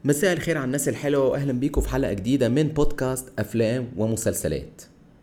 مساء الخير على الناس الحلوة وأهلا بيكم في حلقة جديدة من بودكاست أفلام ومسلسلات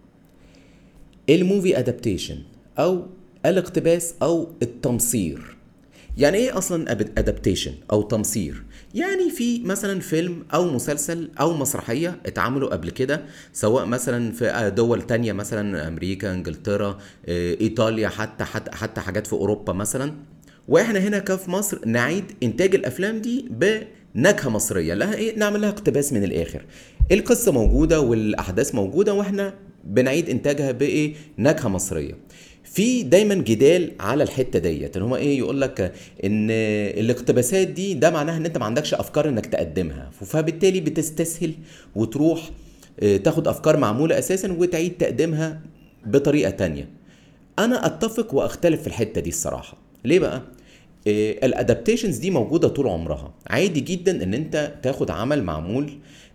الموفي أدابتيشن أو الاقتباس أو التمصير يعني ايه اصلا ادابتيشن او تمصير يعني في مثلا فيلم او مسلسل او مسرحيه اتعملوا قبل كده سواء مثلا في دول تانية مثلا امريكا انجلترا آه، ايطاليا حتى حتى حتى حاجات في اوروبا مثلا واحنا هنا كفي مصر نعيد انتاج الافلام دي بنكهه مصريه لها ايه نعمل لها اقتباس من الاخر القصه موجوده والاحداث موجوده واحنا بنعيد انتاجها بايه نكهه مصريه في دايما جدال على الحته ديت ان هو ايه يقول لك ان الاقتباسات دي ده معناها ان انت ما عندكش افكار انك تقدمها فبالتالي بتستسهل وتروح آه، تاخد افكار معموله اساسا وتعيد تقديمها بطريقه تانية انا اتفق واختلف في الحته دي الصراحه ليه بقى الادابتيشنز دي موجوده طول عمرها عادي جدا ان انت تاخد عمل معمول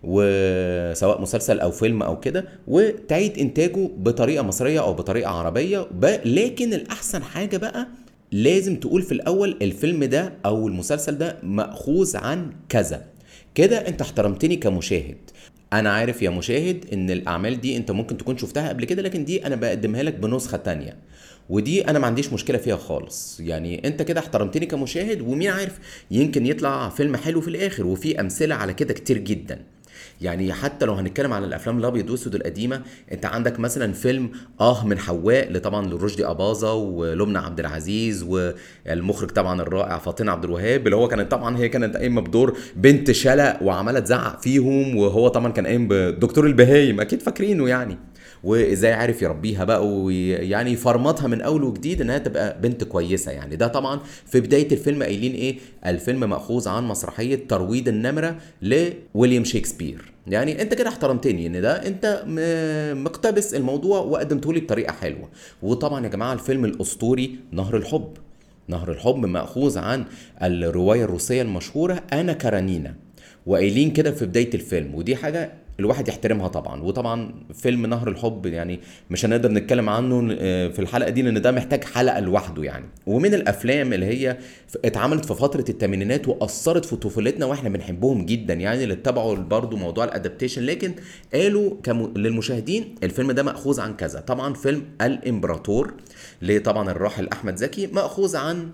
وسواء مسلسل او فيلم او كده وتعيد انتاجه بطريقه مصريه او بطريقه عربيه ب- لكن الاحسن حاجه بقى لازم تقول في الاول الفيلم ده او المسلسل ده ماخوذ عن كذا كده انت احترمتني كمشاهد انا عارف يا مشاهد ان الاعمال دي انت ممكن تكون شفتها قبل كده لكن دي انا بقدمها لك بنسخه تانية ودي انا ما عنديش مشكله فيها خالص يعني انت كده احترمتني كمشاهد ومين عارف يمكن يطلع فيلم حلو في الاخر وفي امثله على كده كتير جدا يعني حتى لو هنتكلم عن الافلام الابيض والاسود القديمه انت عندك مثلا فيلم اه من حواء لطبعا لرشدي اباظه ولبنى عبد العزيز والمخرج طبعا الرائع فاطين عبد الوهاب اللي هو كانت طبعا هي كانت قايمه بدور بنت شلق وعماله تزعق فيهم وهو طبعا كان قايم بدكتور البهايم اكيد فاكرينه يعني وازاي عارف يربيها بقى ويعني يفرمطها من اول وجديد انها تبقى بنت كويسه يعني ده طبعا في بدايه الفيلم قايلين ايه الفيلم ماخوذ عن مسرحيه ترويض النمره لويليام شكسبير يعني انت كده احترمتني ان ده انت م- مقتبس الموضوع وقدمته لي بطريقه حلوه وطبعا يا جماعه الفيلم الاسطوري نهر الحب نهر الحب ماخوذ عن الروايه الروسيه المشهوره انا كارانينا وقايلين كده في بدايه الفيلم ودي حاجه الواحد يحترمها طبعا وطبعا فيلم نهر الحب يعني مش هنقدر نتكلم عنه آه، في الحلقه دي لان ده محتاج حلقه لوحده يعني ومن الافلام اللي هي ف- اتعملت في فتره الثمانينات واثرت في طفولتنا واحنا بنحبهم جدا يعني اللي اتبعوا برضه موضوع الادابتيشن لكن قالوا كم... للمشاهدين الفيلم ده ماخوذ عن كذا طبعا فيلم الامبراطور لطبعا الراحل احمد زكي ماخوذ عن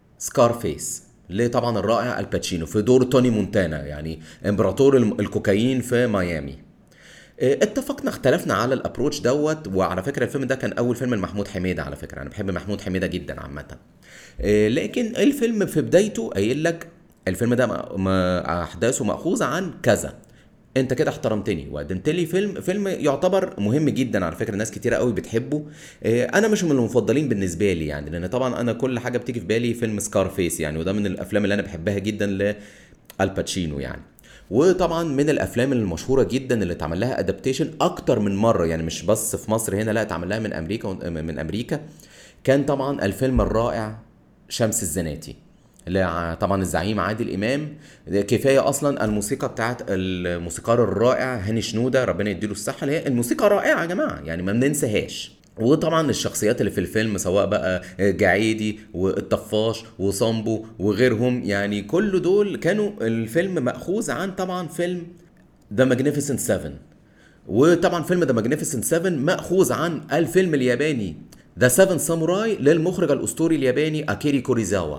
سكارفيس ليه طبعا الرائع الباتشينو في دور توني مونتانا يعني امبراطور الم- الكوكايين في ميامي اه، اتفقنا اختلفنا على الابروتش دوت وعلى فكره الفيلم ده كان اول فيلم لمحمود حميده على فكره انا بحب محمود حميده جدا عامه اه، لكن الفيلم في بدايته قايل لك الفيلم ده م- م- احداثه ماخوذه عن كذا انت كده احترمتني وقدمت لي فيلم فيلم يعتبر مهم جدا على فكره ناس كتيره قوي بتحبه اه، انا مش من المفضلين بالنسبه لي يعني لان طبعا انا كل حاجه بتيجي في بالي فيلم سكارفيس يعني وده من الافلام اللي انا بحبها جدا لالباتشينو يعني وطبعا من الافلام المشهوره جدا اللي اتعمل لها ادابتيشن اكتر من مره يعني مش بس في مصر هنا لا اتعمل لها من امريكا من امريكا كان طبعا الفيلم الرائع شمس الزناتي لا طبعا الزعيم عادل امام كفايه اصلا الموسيقى بتاعت الموسيقار الرائع هاني شنوده ربنا يديله الصحه اللي هي الموسيقى رائعه يا جماعه يعني ما بننساهاش وطبعا الشخصيات اللي في الفيلم سواء بقى جعيدي والطفاش وصامبو وغيرهم يعني كل دول كانوا الفيلم مأخوذ عن طبعا فيلم ذا ماجنيفيسنت 7 وطبعا فيلم ذا ماجنيفيسنت 7 مأخوذ عن الفيلم الياباني ذا 7 ساموراي للمخرج الأسطوري الياباني أكيري كوريزاوا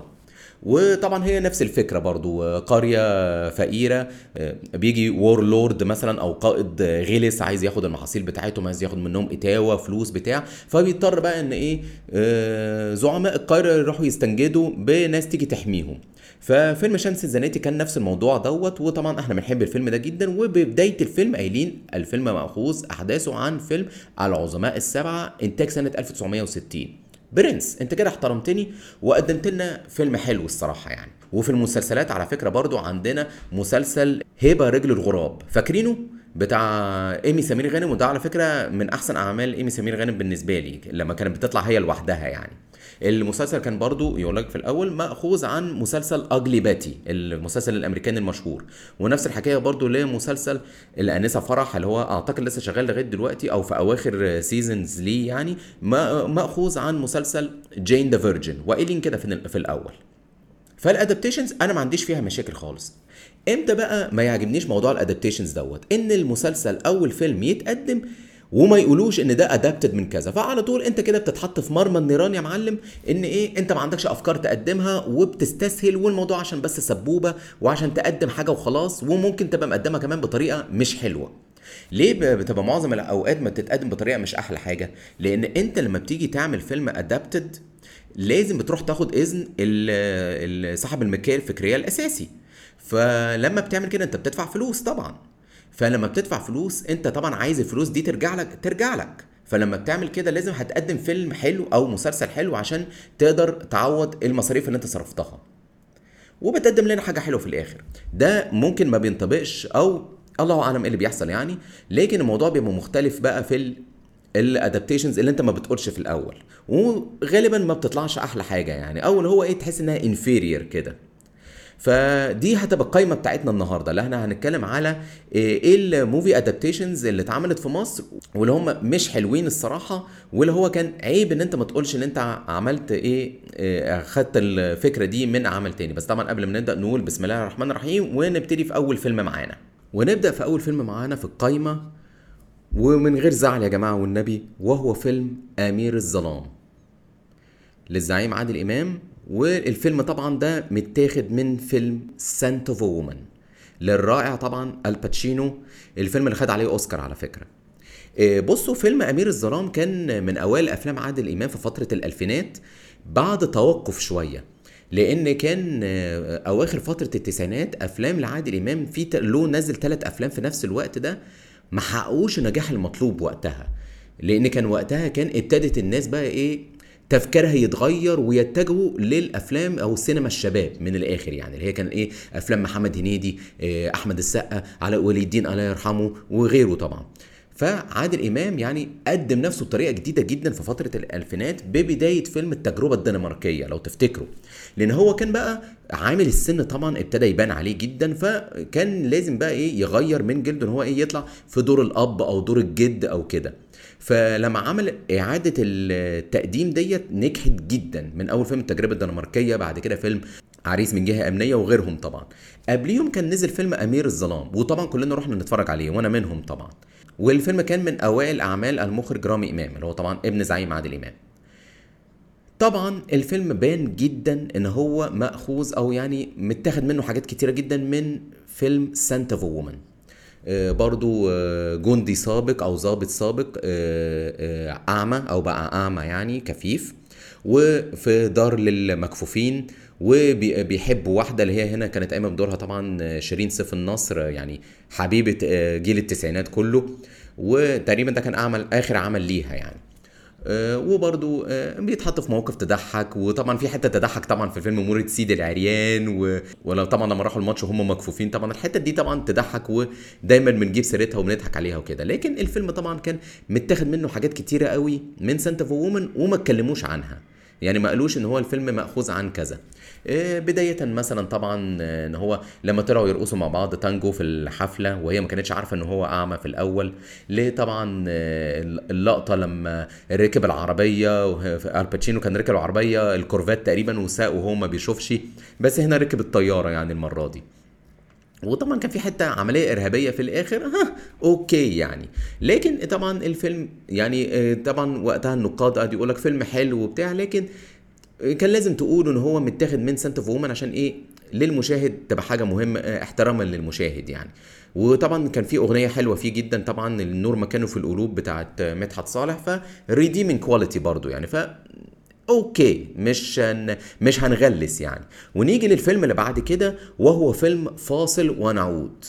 وطبعا هي نفس الفكره برضو قريه فقيره بيجي وور لورد مثلا او قائد غلس عايز ياخد المحاصيل بتاعتهم عايز ياخد منهم اتاوه فلوس بتاع فبيضطر بقى ان ايه آه، زعماء القريه يروحوا يستنجدوا بناس تيجي تحميهم ففيلم شمس الزناتي كان نفس الموضوع دوت وطبعا احنا بنحب الفيلم ده جدا وببدايه الفيلم قايلين الفيلم ماخوذ احداثه عن فيلم العظماء السبعه انتاج سنه 1960 برنس انت كده احترمتني وقدمت لنا فيلم حلو الصراحه يعني وفي المسلسلات على فكره برضو عندنا مسلسل هبه رجل الغراب فاكرينه بتاع ايمي سمير غانم وده على فكره من احسن اعمال ايمي سمير غانم بالنسبه لي لما كانت بتطلع هي لوحدها يعني المسلسل كان برضو يقول لك في الاول ماخوذ عن مسلسل اجلي باتي المسلسل الامريكاني المشهور ونفس الحكايه برضو لمسلسل الانسه فرح اللي هو اعتقد لسه شغال لغايه دلوقتي او في اواخر سيزونز ليه يعني ما- ماخوذ عن مسلسل جين ذا فيرجن وقايلين كده في في الاول فالادابتيشنز انا ما عنديش فيها مشاكل خالص امتى بقى ما يعجبنيش موضوع الادابتيشنز دوت ان المسلسل او الفيلم يتقدم وما يقولوش ان ده ادابتد من كذا فعلى طول انت كده بتتحط في مرمى النيران يا معلم ان ايه انت ما عندكش افكار تقدمها وبتستسهل والموضوع عشان بس سبوبه وعشان تقدم حاجه وخلاص وممكن تبقى مقدمها كمان بطريقه مش حلوه ليه ب- بتبقى معظم الاوقات ما بتتقدم بطريقه مش احلى حاجه لان انت لما بتيجي تعمل فيلم ادابتد لازم بتروح تاخد اذن ال- ال- صاحب الملكيه الفكريه الاساسي فلما بتعمل كده انت بتدفع فلوس طبعا فلما بتدفع فلوس انت طبعا عايز الفلوس دي ترجع لك ترجع لك فلما بتعمل كده لازم هتقدم فيلم حلو او مسلسل حلو عشان تقدر تعوض المصاريف اللي انت صرفتها وبتقدم لنا حاجه حلوه في الاخر ده ممكن ما بينطبقش او الله اعلم ايه اللي بيحصل يعني لكن الموضوع بيبقى مختلف بقى في ال الادابتيشنز اللي انت ما بتقولش في الاول وغالبا ما بتطلعش احلى حاجه يعني اول هو ايه تحس انها انفيرير كده فدي هتبقى القايمه بتاعتنا النهارده اللي احنا هنتكلم على ايه الموفي ادابتيشنز اللي اتعملت في مصر واللي هم مش حلوين الصراحه واللي هو كان عيب ان انت ما تقولش ان انت عملت ايه إيه، خدت الفكره دي من عمل تاني بس طبعا قبل ما نبدا نقول بسم الله الرحمن الرحيم ونبتدي في اول فيلم معانا ونبدا في اول فيلم معانا في القايمه ومن غير زعل يا جماعه والنبي وهو فيلم امير الظلام للزعيم عادل امام والفيلم طبعا ده متاخد من فيلم سانت اوف وومن للرائع طبعا الباتشينو الفيلم اللي خد عليه اوسكار على فكره إيه، بصوا فيلم امير الظلام كان من اوائل افلام عادل امام في فتره الالفينات بعد توقف شويه لان كان آه، اواخر فتره التسعينات افلام لعادل امام في ت- له نزل ثلاث افلام في نفس الوقت ده ما حققوش النجاح المطلوب وقتها لان كان وقتها كان ابتدت الناس بقى ايه تفكيرها يتغير ويتجهوا للافلام او السينما الشباب من الاخر يعني اللي هي كان ايه افلام محمد هنيدي آه، احمد السقا علاء ولي الدين الله يرحمه وغيره طبعا فعادل امام يعني قدم نفسه بطريقه جديده جدا في فتره الالفينات ببدايه فيلم التجربه الدنماركيه لو تفتكروا لان هو كان بقى عامل السن طبعا ابتدى يبان عليه جدا فكان لازم بقى ايه يغير من جلده ان هو ايه يطلع في دور الاب او دور الجد او كده فلما عمل اعاده التقديم ديت نجحت جدا من اول فيلم التجربه الدنماركيه بعد كده فيلم عريس من جهه امنيه وغيرهم طبعا قبليهم كان نزل فيلم امير الظلام وطبعا كلنا رحنا نتفرج عليه وانا منهم طبعا والفيلم كان من اوائل اعمال المخرج رامي امام اللي هو طبعا ابن زعيم عادل امام طبعا الفيلم بان جدا ان هو ماخوذ او يعني متاخد منه حاجات كتيره جدا من فيلم سانت اوف وومن برضو آه، جندي سابق او ضابط سابق آه، آه، اعمى او بقى اعمى يعني كفيف وفي دار للمكفوفين وبيحب واحدة اللي هي هنا كانت قايمة بدورها طبعا شيرين سيف النصر يعني حبيبة آه، جيل التسعينات كله وتقريبا ده كان أعمل آخر عمل ليها يعني آه، وبرضو آه، بيتحط في مواقف تضحك وطبعا في حته تضحك طبعا في فيلم مورد سيد العريان و... ولو طبعا لما راحوا الماتش وهم مكفوفين طبعا الحته دي طبعا تضحك ودايما بنجيب سيرتها وبنضحك عليها وكده لكن الفيلم طبعا كان متاخد منه حاجات كتيره قوي من سانت اوف وومن وما اتكلموش عنها يعني ما قالوش ان هو الفيلم ماخوذ عن كذا آه، بداية مثلا طبعا آه، ان هو لما طلعوا يرقصوا مع بعض تانجو في الحفلة وهي ما كانتش عارفة ان هو اعمى في الاول ليه طبعا آه، اللقطة لما ركب العربية وه- الباتشينو كان ركب العربية الكورفات تقريبا وساق وهو ما بيشوفش بس هنا ركب الطيارة يعني المرة دي وطبعا كان في حته عمليه ارهابيه في الاخر ها اوكي يعني لكن طبعا الفيلم يعني آه، طبعا وقتها النقاد قعدوا يقول لك فيلم حلو وبتاع لكن كان لازم تقولوا ان هو متاخد من سنت اوف وومن عشان ايه للمشاهد تبقى حاجه مهمه آه، احتراما للمشاهد يعني وطبعا كان في اغنيه حلوه فيه جدا طبعا النور مكانه في القلوب بتاعت آه، مدحت صالح فريديمين كواليتي برضو يعني ف اوكي مش هن... مش هنغلس يعني ونيجي للفيلم اللي بعد كده وهو فيلم فاصل ونعود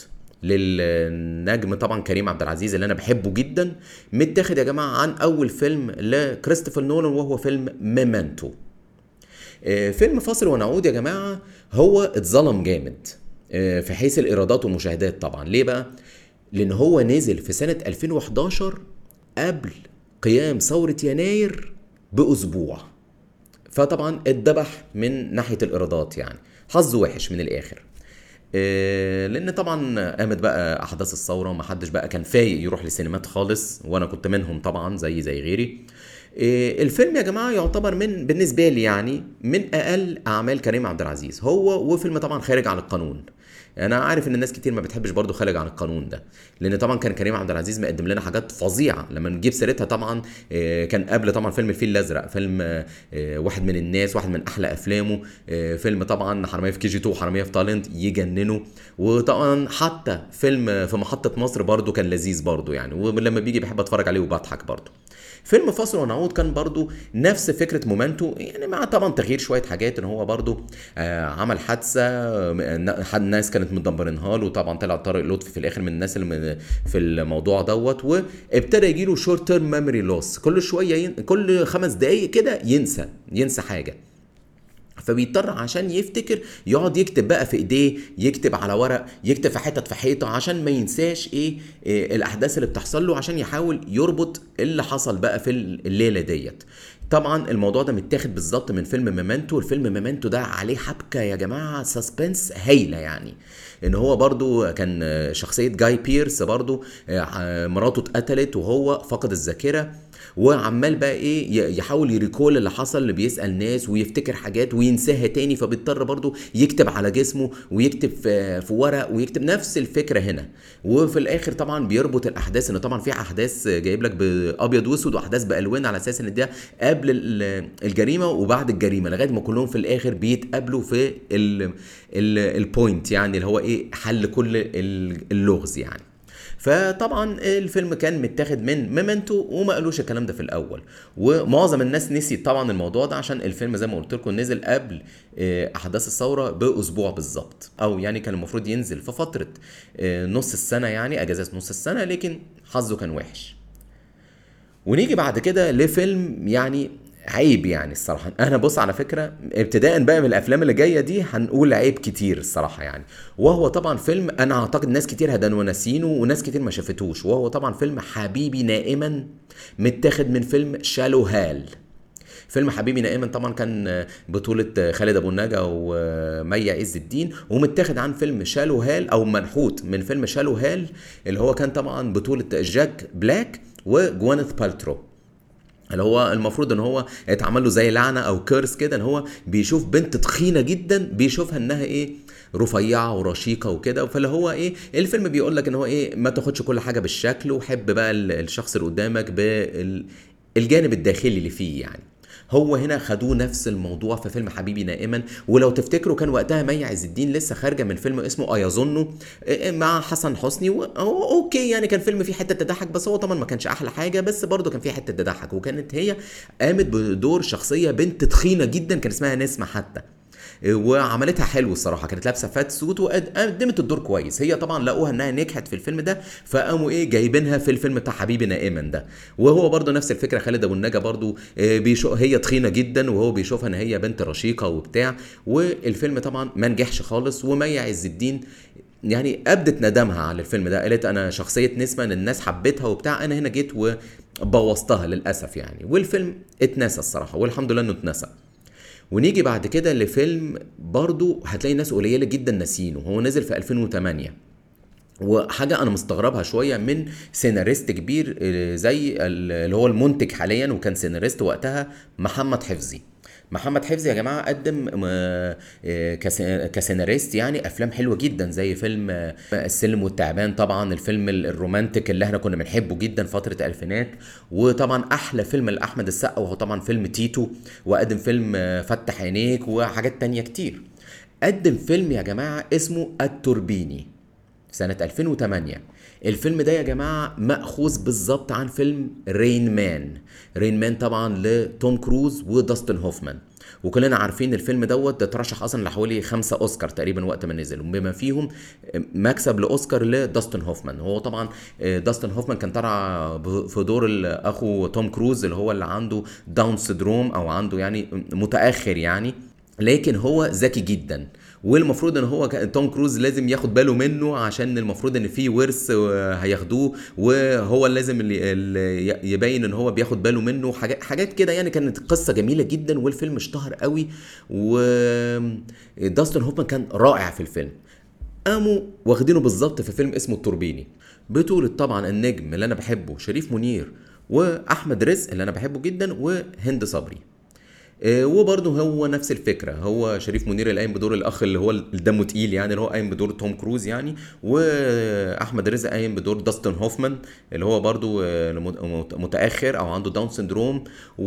للنجم طبعا كريم عبد العزيز اللي انا بحبه جدا متاخد يا جماعه عن اول فيلم لكريستوفر نولان وهو فيلم ميمنتو آه، فيلم فاصل ونعود يا جماعه هو اتظلم جامد آه، في حيث الايرادات والمشاهدات طبعا ليه بقى لان هو نزل في سنه 2011 قبل قيام ثوره يناير باسبوع فطبعا اتذبح من ناحيه الايرادات يعني حظه وحش من الاخر آه، لان طبعا قامت بقى احداث الثوره ومحدش بقى كان فايق يروح للسينمات خالص وانا كنت منهم طبعا زي زي غيري آه، الفيلم يا جماعه يعتبر من بالنسبه لي يعني من اقل اعمال كريم عبد العزيز هو وفيلم طبعا خارج عن القانون انا عارف ان الناس كتير ما بتحبش برضو خارج عن القانون ده لان طبعا كان كريم عبد العزيز مقدم لنا حاجات فظيعه لما نجيب سيرتها طبعا آه، كان قبل طبعا فيلم الفيل الازرق فيلم آه، واحد من الناس واحد من احلى افلامه آه، فيلم طبعا حراميه في كي جي 2 حراميه في تالنت يجننوا وطبعا حتى فيلم في محطه مصر برضو كان لذيذ برضو يعني ولما بيجي بحب اتفرج عليه وبضحك برضو فيلم فاصل ونعود كان برضو نفس فكره مومنتو يعني مع طبعا تغيير شويه حاجات ان هو برضو آه عمل حادثه آه، الناس كانت مدمرينها له وطبعا طلع طارق لطفي في الاخر من الناس اللي من- في الموضوع دوت وابتدى يجي له شورت تيرم ميموري لوس كل شويه ين... كل خمس دقائق كده ينسى ينسى حاجه فبيضطر عشان يفتكر يقعد يكتب بقى في ايديه يكتب على ورق يكتب في حتت في حيطه عشان ما ينساش ايه, إيه الاحداث اللي بتحصل له عشان يحاول يربط اللي حصل بقى في الليله ديت طبعا الموضوع ده متاخد بالظبط من فيلم ميمنتو الفيلم ميمنتو ده عليه حبكه يا جماعه سسبنس هايله يعني ان هو برضو كان شخصيه جاي بيرس برضو آه، مراته اتقتلت وهو فقد الذاكره وعمال بقى ايه ي- يحاول يريكول اللي حصل اللي بيسال ناس ويفتكر حاجات وينساها تاني فبيضطر برضو يكتب على جسمه ويكتب في, في ورق ويكتب نفس الفكره هنا وفي الاخر طبعا بيربط الاحداث ان طبعا في احداث جايب لك بابيض واسود واحداث بالوان على اساس ان ده قبل ال- الجريمه وبعد الجريمه لغايه ما كلهم في الاخر بيتقابلوا في ال- ال- البوينت يعني اللي هو ايه حل كل ال- اللغز يعني فطبعا الفيلم كان متاخد من ميمنتو وما قالوش الكلام ده في الاول ومعظم الناس نسيت طبعا الموضوع ده عشان الفيلم زي ما قلت لكم نزل قبل آه، احداث الثوره باسبوع بالظبط او يعني كان المفروض ينزل في فتره آه، نص السنه يعني اجازات نص السنه لكن حظه كان وحش ونيجي بعد كده لفيلم يعني عيب يعني الصراحة أنا بص على فكرة ابتداء بقى من الأفلام اللي جاية دي هنقول عيب كتير الصراحة يعني وهو طبعا فيلم أنا أعتقد ناس كتير هدانوا ناسينه وناس كتير ما شافتوش وهو طبعا فيلم حبيبي نائما متاخد من فيلم شالو هال فيلم حبيبي نائما طبعا كان بطولة خالد أبو النجا ومي عز الدين ومتاخد عن فيلم شالو هال أو منحوت من فيلم شالو هال اللي هو كان طبعا بطولة جاك بلاك وجوانث بالترو اللي هو المفروض ان هو اتعمل له زي لعنه او كيرس كده ان هو بيشوف بنت تخينه جدا بيشوفها انها ايه رفيعه ورشيقه وكده فاللي هو ايه الفيلم بيقول لك ان هو ايه ما تاخدش كل حاجه بالشكل وحب بقى ال- الشخص اللي قدامك بالجانب الداخلي اللي فيه يعني هو هنا خدوه نفس الموضوع في فيلم حبيبي نائما ولو تفتكروا كان وقتها مي عز الدين لسه خارجه من فيلم اسمه ايظنه مع حسن حسني وهو اوكي يعني كان فيلم فيه حته تضحك بس هو طبعا ما كانش احلى حاجه بس برضه كان فيه حته تضحك وكانت هي قامت بدور شخصيه بنت تخينه جدا كان اسمها نسمه حتى وعملتها حلو الصراحه كانت لابسه فات سوت وقدمت الدور كويس هي طبعا لقوها انها نجحت في الفيلم ده فقاموا ايه جايبينها في الفيلم بتاع حبيبي نائما ده وهو برضه نفس الفكره خالد ابو النجا برضه آه، بيشو هي تخينه جدا وهو بيشوفها ان هي بنت رشيقه وبتاع والفيلم طبعا ما نجحش خالص ومي عز الدين يعني ابدت ندمها على الفيلم ده قالت انا شخصيه نسمه ان الناس حبتها وبتاع انا هنا جيت وبوظتها للاسف يعني والفيلم اتنسى الصراحه والحمد لله انه اتنسى ونيجي بعد كده لفيلم برضو هتلاقي ناس قليله جدا ناسينه هو نزل في 2008 وحاجة أنا مستغربها شوية من سيناريست كبير آه، زي ال- اللي هو المنتج حاليا وكان سيناريست وقتها محمد حفظي محمد حفظي يا جماعة قدم آه، آه، كس- كسيناريست يعني أفلام حلوة جدا زي فيلم آه، السلم والتعبان طبعا الفيلم ال- الرومانتك اللي احنا كنا بنحبه جدا فترة الألفينات وطبعا أحلى فيلم لأحمد السقا وهو طبعا فيلم تيتو وقدم فيلم آه، فتح عينيك وحاجات تانية كتير قدم فيلم يا جماعة اسمه التوربيني سنة 2008 الفيلم ده يا جماعة مأخوذ بالظبط عن فيلم رين مان رين مان طبعا لتوم كروز وداستن هوفمان وكلنا عارفين الفيلم دوت ده ترشح اصلا لحوالي خمسة اوسكار تقريبا وقت ما نزل بما فيهم مكسب لاوسكار لداستن هوفمان هو طبعا داستن هوفمان كان طالع ب- في دور ال- اخو توم كروز اللي هو اللي عنده داون سيدروم او عنده يعني متاخر يعني لكن هو ذكي جدا والمفروض ان هو كان- توم كروز لازم ياخد باله منه عشان المفروض ان في ورث آه، هياخدوه وهو لازم اللي اللي ي- يبين ان هو بياخد باله منه حاجات حاجات كده يعني كانت قصه جميله جدا والفيلم اشتهر قوي وداستن هوفمان كان رائع في الفيلم قاموا واخدينه بالظبط في فيلم اسمه التوربيني بطولة طبعا النجم اللي انا بحبه شريف منير واحمد رزق اللي انا بحبه جدا وهند صبري آه، وبرضه هو نفس الفكره هو شريف منير اللي قايم بدور الاخ اللي هو الدمه تقيل يعني اللي هو قايم بدور توم كروز يعني واحمد رزق قايم بدور داستن هوفمان اللي هو برضه آه، مت- متاخر او عنده داون سندروم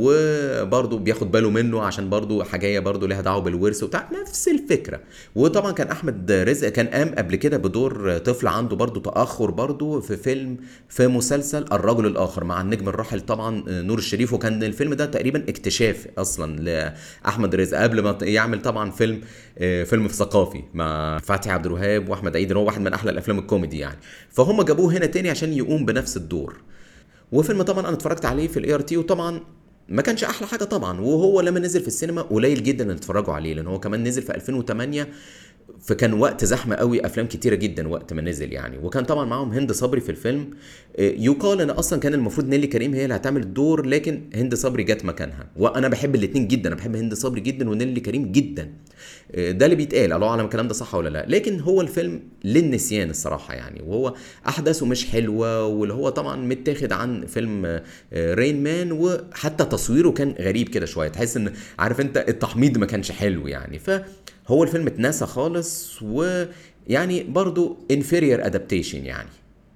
وبرضه بياخد باله منه عشان برضه حاجايه برضه ليها دعوه بالورث وبتاع نفس الفكره وطبعا كان احمد رزق كان قام قبل كده بدور طفل عنده برضه تاخر برضه في فيلم في مسلسل الرجل الاخر مع النجم الراحل طبعا نور الشريف وكان الفيلم ده تقريبا اكتشاف اصلا لاحمد رزق قبل ما يعمل طبعا فيلم آه، فيلم ثقافي مع فتحي عبد الوهاب واحمد عيد اللي هو واحد من احلى الافلام الكوميدي يعني فهم جابوه هنا تاني عشان يقوم بنفس الدور وفيلم طبعا انا اتفرجت عليه في الاي ار تي وطبعا ما كانش احلى حاجه طبعا وهو لما نزل في السينما قليل جدا اللي اتفرجوا عليه لان هو كمان نزل في 2008 فكان وقت زحمه قوي افلام كتيره جدا وقت ما نزل يعني وكان طبعا معاهم هند صبري في الفيلم آه، يقال ان اصلا كان المفروض نيلي كريم هي اللي هتعمل الدور لكن هند صبري جت مكانها وانا بحب الاثنين جدا انا بحب هند صبري جدا ونيلي كريم جدا آه، ده اللي بيتقال الله اعلم الكلام ده صح ولا لا لكن هو الفيلم للنسيان الصراحه يعني وهو احداثه مش حلوه واللي هو طبعا متاخد عن فيلم آه، آه، رين مان وحتى تصويره كان غريب كده شويه تحس ان عارف انت التحميض ما كانش حلو يعني فهو الفيلم اتنسى خالص ويعني برضو inferior adaptation يعني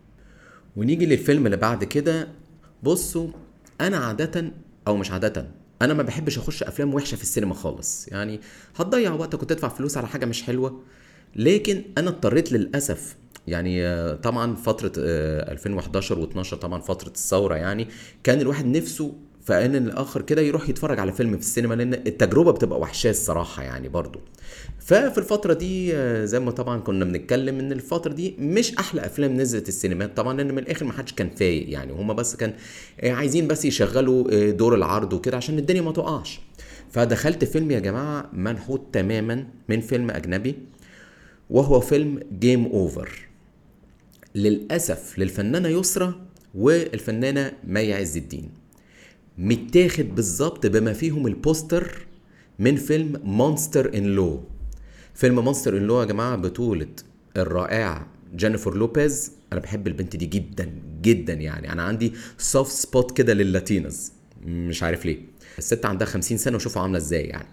ونيجي للفيلم اللي بعد كده بصوا انا عادة او مش عادة انا ما بحبش اخش افلام وحشة في السينما خالص يعني هتضيع وقتك وتدفع فلوس على حاجة مش حلوة لكن انا اضطريت للاسف يعني آه، طبعا فترة آه، 2011 و12 طبعا فترة الثورة يعني كان الواحد نفسه في ان الاخر كده يروح يتفرج على فيلم في السينما لان التجربة بتبقى وحشاه الصراحة يعني برضو ففي الفترة دي آه، زي ما طبعا كنا بنتكلم ان الفترة دي مش احلى افلام نزلت السينمات طبعا لان من الاخر ما حدش كان فايق يعني هما بس كان آه، عايزين بس يشغلوا آه، دور العرض وكده عشان الدنيا ما تقعش فدخلت فيلم يا جماعة منحوت تماما من فيلم اجنبي وهو فيلم جيم اوفر للاسف للفنانه يسرى والفنانه مي عز الدين متاخد بالظبط بما فيهم البوستر من فيلم مونستر ان لو فيلم مونستر ان لو يا جماعه بطوله الرائعه جينيفر لوبيز انا بحب البنت دي جدا جدا يعني انا عندي سوفت سبوت كده لللاتينز مش عارف ليه الست عندها 50 سنه وشوفوا عامله ازاي يعني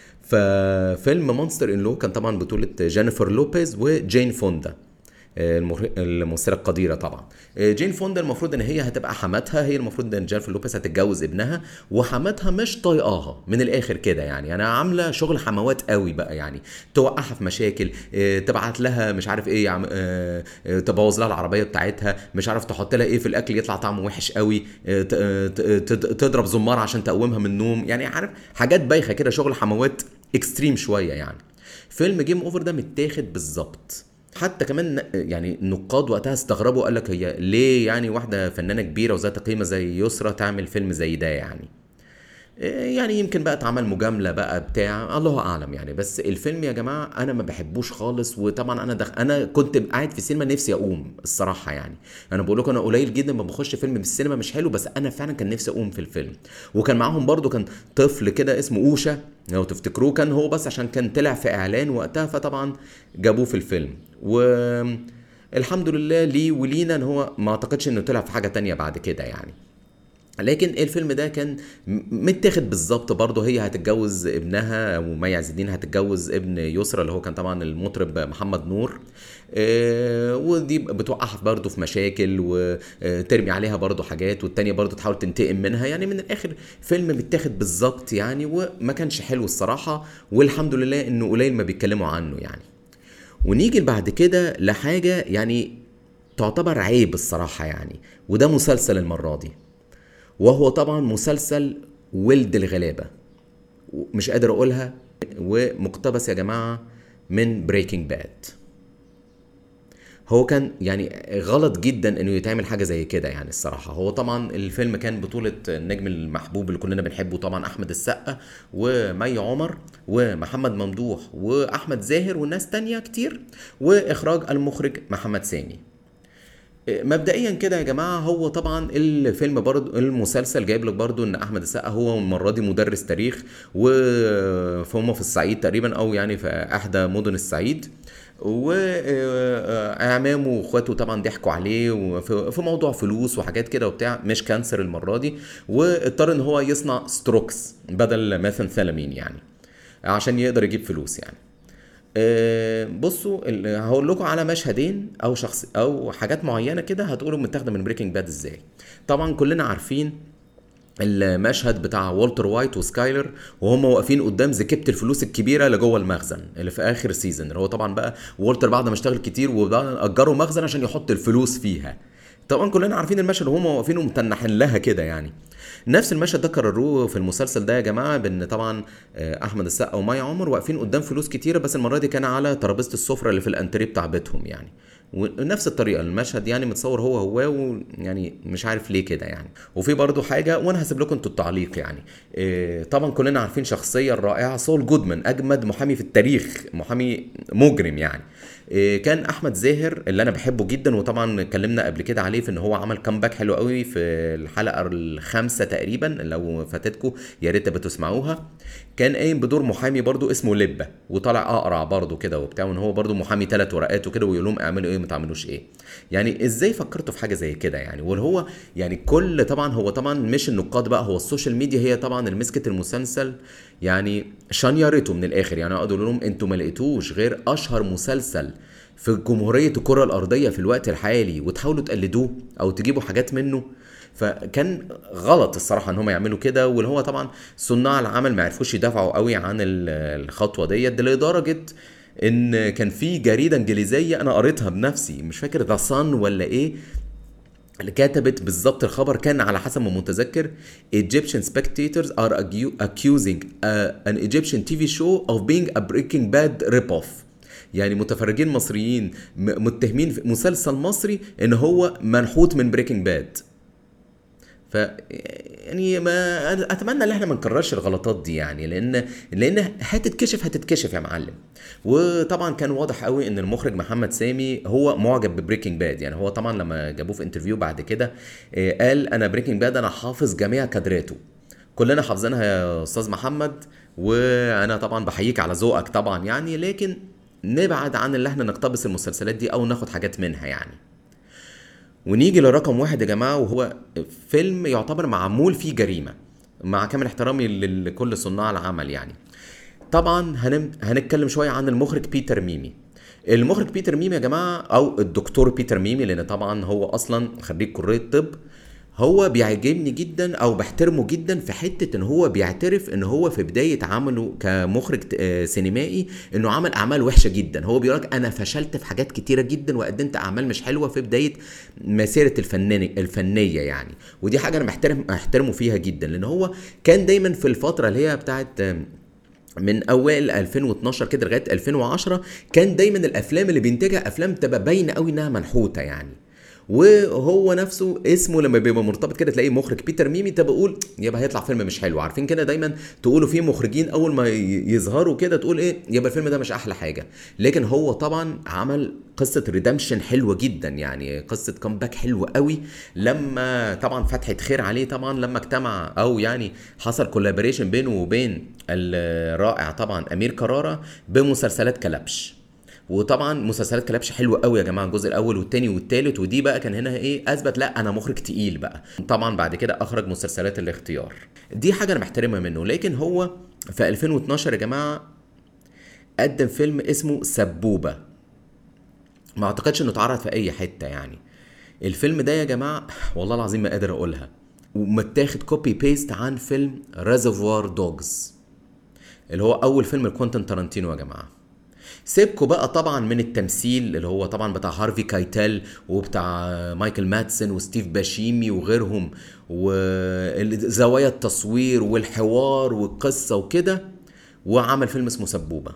ففيلم مونستر ان لو كان طبعا بطولة جينيفر لوبيز وجين فوندا المر- الممثله القديره طبعا جين فوندا المفروض ان هي هتبقى حماتها هي المفروض ان جينيفر لوبيز هتتجوز ابنها وحماتها مش طايقاها من الاخر كده يعني انا عامله شغل حموات قوي بقى يعني توقعها في مشاكل آه، تبعت لها مش عارف ايه يعم- آه، آه، تبوظ لها العربيه بتاعتها مش عارف تحط لها ايه في الاكل يطلع طعمه وحش قوي آه، ت- آه، ت- تد- تضرب زمار عشان تقومها من النوم يعني عارف حاجات بايخه كده شغل حموات اكستريم شويه يعني فيلم جيم اوفر ده متاخد بالظبط حتى كمان ن- يعني النقاد وقتها استغربوا قال لك هي ليه يعني واحده فنانه كبيره وذات قيمه زي يسرا تعمل فيلم زي ده يعني إيه يعني يمكن بقى اتعمل مجامله بقى بتاع الله اعلم يعني بس الفيلم يا جماعه انا ما بحبوش خالص وطبعا انا دخ... انا كنت قاعد في السينما نفسي اقوم الصراحه يعني انا بقول لكم انا قليل جدا ما بخش فيلم في السينما مش حلو بس انا فعلا كان نفسي اقوم في الفيلم وكان معاهم برضو كان طفل كده اسمه اوشا لو تفتكروه كان هو بس عشان كان طلع في اعلان وقتها فطبعا جابوه في الفيلم و الحمد لله ليه ولينا ان هو ما اعتقدش انه طلع في حاجه تانية بعد كده يعني لكن الفيلم ده كان م- متاخد بالظبط برضه هي هتتجوز ابنها ومي عز الدين هتتجوز ابن يسرا اللي هو كان طبعا المطرب محمد نور آه، ودي بتوقعها برضه في مشاكل وترمي عليها برضه حاجات والتانية برضه تحاول تنتقم منها يعني من الاخر فيلم متاخد بالظبط يعني وما كانش حلو الصراحة والحمد لله انه قليل ما بيتكلموا عنه يعني ونيجي بعد كده لحاجة يعني تعتبر عيب الصراحة يعني وده مسلسل المرة دي وهو طبعا مسلسل ولد الغلابة مش قادر اقولها ومقتبس يا جماعة من بريكنج باد هو كان يعني غلط جدا انه يتعمل حاجه زي كده يعني الصراحه هو طبعا الفيلم كان بطوله النجم المحبوب اللي كلنا بنحبه طبعا احمد السقا ومي عمر ومحمد ممدوح واحمد زاهر وناس تانية كتير واخراج المخرج محمد سامي مبدئيا كده يا جماعه هو طبعا الفيلم برضو المسلسل جايب لك برضو ان احمد السقا هو المره دي مدرس تاريخ وفهم في الصعيد تقريبا او يعني في احدى مدن الصعيد واعمامه واخواته طبعا ضحكوا عليه وفي في موضوع فلوس وحاجات كده وبتاع مش كانسر المره دي واضطر ان هو يصنع ستروكس بدل ميثانثيلامين يعني عشان يقدر يجيب فلوس يعني آه، بصوا ال- هقول لكم على مشهدين او شخص او حاجات معينه كده هتقولوا متاخده من بريكنج باد ازاي طبعا كلنا عارفين المشهد بتاع والتر وايت وسكايلر وهم واقفين قدام زكبة الفلوس الكبيره اللي جوه المخزن اللي في اخر سيزون اللي هو طبعا بقى والتر بعد ما اشتغل كتير وبقى اجروا مخزن عشان يحط الفلوس فيها طبعا كلنا عارفين المشهد وهم واقفين ومتنحين لها كده يعني نفس المشهد ده كرروه في المسلسل ده يا جماعه بان طبعا آه، احمد السقا ومايا عمر واقفين قدام فلوس كتيره بس المره دي كان على ترابيزه السفره اللي في الانتريه بتاع بيتهم يعني ونفس الطريقه المشهد يعني متصور هو هو ويعني مش عارف ليه كده يعني وفي برضو حاجه وانا هسيب لكم انتوا التعليق يعني إيه طبعا كلنا عارفين شخصيه الرائعه سول جودمان اجمد محامي في التاريخ محامي مجرم يعني إيه كان احمد زاهر اللي انا بحبه جدا وطبعا اتكلمنا قبل كده عليه في ان هو عمل كامباك حلو قوي في الحلقه الخامسه تقريبا لو فاتتكم يا ريت بتسمعوها كان قايم بدور محامي برضو اسمه لبه وطالع اقرع برضو كده وبتاع وان هو برضو محامي ثلاث ورقات وكده ويقول لهم اعملوا ايه ما تعملوش ايه يعني ازاي فكرتوا في حاجه زي كده يعني واللي هو يعني كل طبعا هو طبعا مش النقاد بقى هو السوشيال ميديا هي طبعا اللي مسكت المسلسل يعني شنيرته من الاخر يعني اقعد اقول لهم انتوا ما لقيتوش غير اشهر مسلسل في جمهوريه الكره الارضيه في الوقت الحالي وتحاولوا تقلدوه او تجيبوا حاجات منه فكان غلط الصراحه ان هم يعملوا كده واللي هو طبعا صناع العمل ما عرفوش يدافعوا قوي عن ال- الخطوه ديت لدرجه ان كان في جريده انجليزيه انا قريتها بنفسي مش فاكر ذا صن ولا ايه اللي كتبت بالظبط الخبر كان على حسب ما متذكر Egyptian spectators are acu- accusing uh, an Egyptian TV show of being a Breaking Bad rip-off يعني متفرجين مصريين م- متهمين في مسلسل مصري ان هو منحوت من بريكنج باد ف يعني ما أنا اتمنى ان احنا ما نكررش الغلطات دي يعني لان لان هتتكشف هتتكشف يا معلم وطبعا كان واضح قوي ان المخرج محمد سامي هو معجب ببريكنج باد يعني هو طبعا لما جابوه في انترفيو بعد كده آه، قال انا بريكنج باد انا حافظ جميع كادراته كلنا حافظينها يا استاذ محمد وانا طبعا بحييك على ذوقك طبعا يعني لكن نبعد عن اللي احنا نقتبس المسلسلات دي او ناخد حاجات منها يعني ونيجي لرقم واحد يا جماعه وهو فيلم يعتبر معمول فيه جريمه مع كامل احترامي لل- لكل صناع العمل يعني طبعا هنم... هنتكلم شويه عن المخرج بيتر ميمي المخرج بيتر ميمي يا جماعه او الدكتور بيتر ميمي لان طبعا هو اصلا خريج كليه طب هو بيعجبني جدا او بحترمه جدا في حته ان هو بيعترف ان هو في بدايه عمله كمخرج آه، سينمائي انه عمل اعمال وحشه جدا هو بيقول لك انا فشلت في حاجات كتيره جدا وقدمت اعمال مش حلوه في بدايه مسيره الفنان الفنيه يعني ودي حاجه انا محترم احترمه فيها جدا لان هو كان دايما في الفتره اللي هي بتاعت آم، من اوائل 2012 كده لغايه 2010 كان دايما الافلام اللي بينتجها افلام تبقى باينه قوي انها منحوته يعني وهو نفسه اسمه لما بيبقى مرتبط كده تلاقيه مخرج بيتر ميمي انت بقول يبقى هيطلع فيلم مش حلو عارفين كده دايما تقولوا في مخرجين اول ما ي- يظهروا كده تقول ايه يبقى الفيلم ده مش احلى حاجه لكن هو طبعا عمل قصه ريدمشن حلوه جدا يعني قصه كومباك حلوه قوي لما طبعا فتحه خير عليه طبعا لما اجتمع او يعني حصل كولابوريشن بينه وبين الرائع طبعا امير كرارة بمسلسلات كلبش وطبعا مسلسلات كلبش حلوه قوي يا جماعه الجزء الاول والثاني والثالث ودي بقى كان هنا ايه اثبت لا انا مخرج تقيل بقى طبعا بعد كده اخرج مسلسلات الاختيار دي حاجه انا محترمها منه لكن هو في 2012 يا جماعه قدم فيلم اسمه سبوبه ما اعتقدش انه اتعرض في اي حته يعني الفيلم ده يا جماعه والله العظيم ما قادر اقولها ومتاخد كوبي بيست عن فيلم ريزرفوار دوجز اللي هو اول فيلم لكوينتين تارانتينو يا جماعه سيبكوا بقى طبعا من التمثيل اللي هو طبعا بتاع هارفي كايتل وبتاع مايكل ماتسون وستيف باشيمي وغيرهم وزوايا التصوير والحوار والقصه وكده وعمل فيلم اسمه سبوبه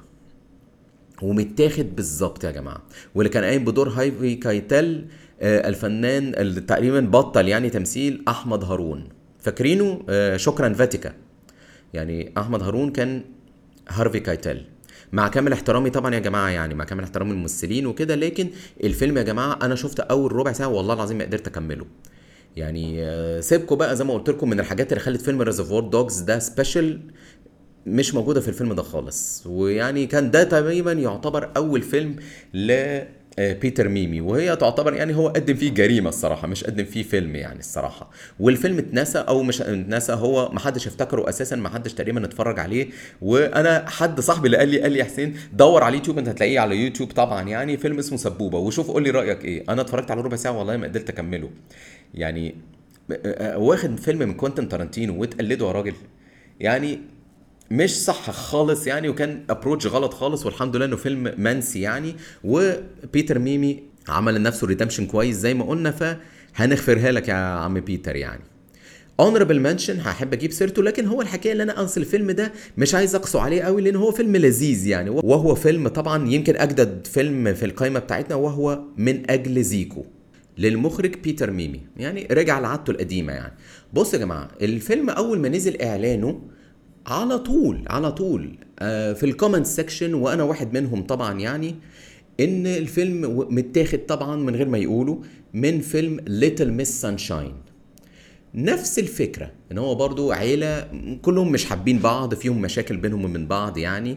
ومتاخد بالظبط يا جماعه واللي كان قايم بدور هايفي كايتل آه، الفنان اللي تقريبا بطل يعني تمثيل احمد هارون فاكرينه آه، شكرا فاتيكا يعني احمد هارون كان هارفي كايتل مع كامل احترامي طبعا يا جماعه يعني مع كامل احترامي الممثلين وكده لكن الفيلم يا جماعه انا شفت اول ربع ساعه والله العظيم ما قدرت اكمله يعني آه، سيبكوا بقى زي ما قلت لكم من الحاجات اللي خلت فيلم ريزرفوار دوجز ده سبيشال مش موجوده في الفيلم ده خالص ويعني كان ده تقريبا يعتبر اول فيلم ل آه، بيتر ميمي وهي تعتبر يعني هو قدم فيه جريمه الصراحه مش قدم فيه فيلم يعني الصراحه والفيلم اتنسى او مش اتنسى هو ما حدش افتكره اساسا ما حدش تقريبا اتفرج عليه وانا حد صاحبي اللي قال لي قال لي يا حسين دور على اليوتيوب انت هتلاقيه على يوتيوب طبعا يعني فيلم اسمه سبوبه وشوف قول لي رايك ايه انا اتفرجت على ربع ساعه والله ما قدرت اكمله يعني آه، آه، واخد فيلم من كوينتن تارانتينو وتقلده يا راجل يعني مش صح خالص يعني وكان ابروتش غلط خالص والحمد لله انه فيلم منسي يعني وبيتر ميمي عمل لنفسه ريدمشن كويس زي ما قلنا فهنغفرها لك يا عم بيتر يعني اونربل منشن هحب اجيب سيرته لكن هو الحكايه اللي انا انسى الفيلم ده مش عايز اقسو عليه قوي لان هو فيلم لذيذ يعني وهو فيلم طبعا يمكن اجدد فيلم في القائمه بتاعتنا وهو من اجل زيكو للمخرج بيتر ميمي يعني رجع لعادته القديمه يعني بص يا جماعه الفيلم اول ما نزل اعلانه على طول على طول آه، في الكومنت سيكشن وانا واحد منهم طبعا يعني ان الفيلم متاخد طبعا من غير ما يقولوا من فيلم ليتل ميس سانشاين نفس الفكرة ان هو برضو عيلة كلهم مش حابين بعض فيهم مشاكل بينهم ومن بعض يعني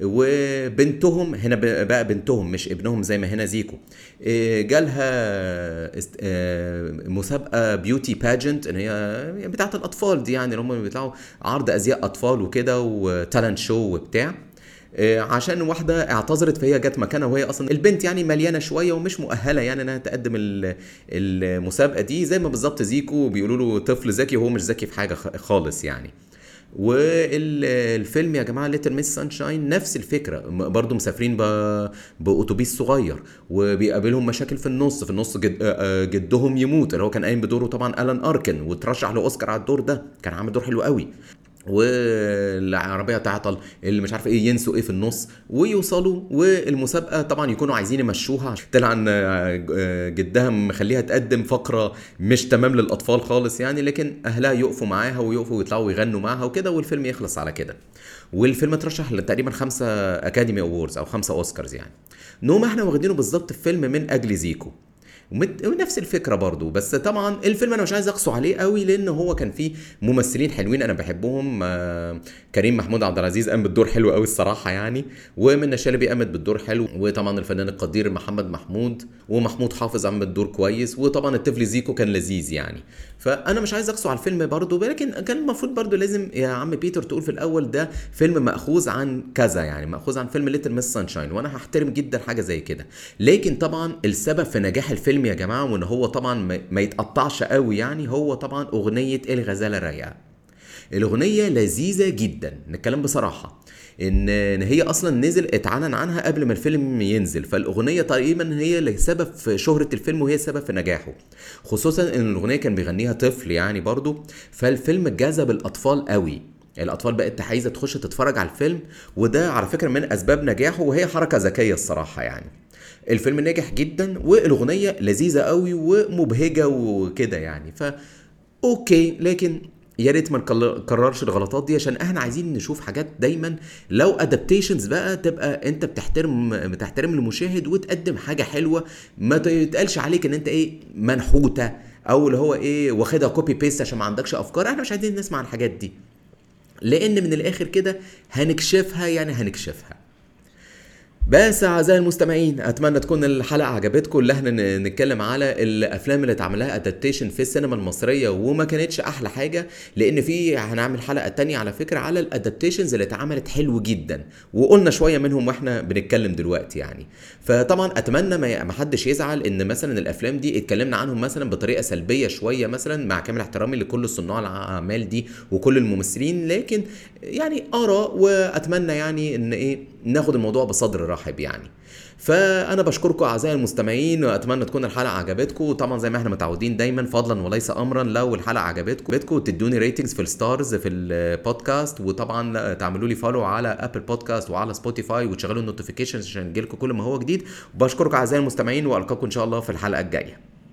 وبنتهم هنا بقى بنتهم مش ابنهم زي ما هنا زيكو إيه، جالها آه، مسابقة بيوتي باجنت ان هي بتاعت الاطفال دي يعني اللي هم بيطلعوا عرض ازياء اطفال وكده وتالنت شو وبتاع آه، عشان واحده اعتذرت فهي جت مكانها وهي اصلا البنت يعني مليانه شويه ومش مؤهله يعني انها تقدم المسابقه دي زي ما بالظبط زيكو بيقولوا له طفل ذكي وهو مش ذكي في حاجه خالص يعني والفيلم يا جماعه ليتل ميس سانشاين نفس الفكره برضو مسافرين باتوبيس صغير وبيقابلهم مشاكل في النص في النص جد آه، آه، جدهم يموت اللي هو كان قايم بدوره طبعا الان اركن وترشح لاوسكار على الدور ده كان عامل دور حلو قوي والعربيه تعطل اللي مش عارف ايه ينسوا ايه في النص ويوصلوا والمسابقه طبعا يكونوا عايزين يمشوها طلع ان جدها مخليها تقدم فقره مش تمام للاطفال خالص يعني لكن اهلها يقفوا معاها ويقفوا ويطلعوا ويغنوا معاها وكده والفيلم يخلص على كده والفيلم اترشح لتقريبا خمسه اكاديمي اووردز او خمسه اوسكارز يعني نوم احنا واخدينه بالظبط في فيلم من اجل زيكو ونفس الفكره برضو بس طبعا الفيلم انا مش عايز اقصه عليه قوي لان هو كان فيه ممثلين حلوين انا بحبهم آه كريم محمود عبد العزيز قام بالدور حلو قوي الصراحه يعني ومنى شلبي قامت بالدور حلو وطبعا الفنان القدير محمد محمود ومحمود حافظ قام بالدور كويس وطبعا الطفل زيكو كان لذيذ يعني فانا مش عايز اقصه على الفيلم برضو ولكن كان المفروض برضو لازم يا عم بيتر تقول في الاول ده فيلم ماخوذ عن كذا يعني ماخوذ عن فيلم ليتل ميس سانشاين وانا هحترم جدا حاجه زي كده لكن طبعا السبب في نجاح الفيلم يا جماعه وان هو طبعا ما يتقطعش قوي يعني هو طبعا اغنيه الغزاله الرايقه الاغنيه لذيذه جدا نتكلم بصراحه ان هي اصلا نزل اتعلن عنها قبل ما الفيلم ينزل فالاغنيه تقريبا هي اللي سبب في شهره الفيلم وهي سبب في نجاحه خصوصا ان الاغنيه كان بيغنيها طفل يعني برضو فالفيلم جذب الاطفال قوي الاطفال بقت عايزه تخش تتفرج على الفيلم وده على فكره من اسباب نجاحه وهي حركه ذكيه الصراحه يعني الفيلم نجح جدا والاغنيه لذيذه قوي ومبهجه وكده يعني ف اوكي لكن يا ريت ما نكررش الغلطات دي عشان احنا عايزين نشوف حاجات دايما لو ادابتيشنز بقى تبقى انت بتحترم بتحترم المشاهد وتقدم حاجه حلوه ما يتقالش عليك ان انت ايه منحوته او اللي هو ايه واخدها كوبي بيست عشان ما عندكش افكار احنا مش عايزين نسمع الحاجات دي لان من الاخر كده هنكشفها يعني هنكشفها بس اعزائي المستمعين اتمنى تكون الحلقه عجبتكم اللي احنا نتكلم على الافلام اللي اتعمل لها ادابتيشن في السينما المصريه وما كانتش احلى حاجه لان في هنعمل حلقه تانية على فكره على الادابتيشنز اللي اتعملت حلو جدا وقلنا شويه منهم واحنا بنتكلم دلوقتي يعني فطبعا اتمنى ما حدش يزعل ان مثلا الافلام دي اتكلمنا عنهم مثلا بطريقه سلبيه شويه مثلا مع كامل احترامي لكل صناع الاعمال دي وكل الممثلين لكن يعني اراء واتمنى يعني ان ايه ناخد الموضوع بصدر رحب يعني فانا بشكركم اعزائي المستمعين واتمنى تكون الحلقه عجبتكم طبعا زي ما احنا متعودين دايما فضلا وليس امرا لو الحلقه عجبتكم تدوني ريتنجز في الستارز في البودكاست وطبعا تعملوا لي فولو على ابل بودكاست وعلى سبوتيفاي وتشغلوا النوتيفيكيشنز عشان يجيلكم كل ما هو جديد وبشكركم اعزائي المستمعين والقاكم ان شاء الله في الحلقه الجايه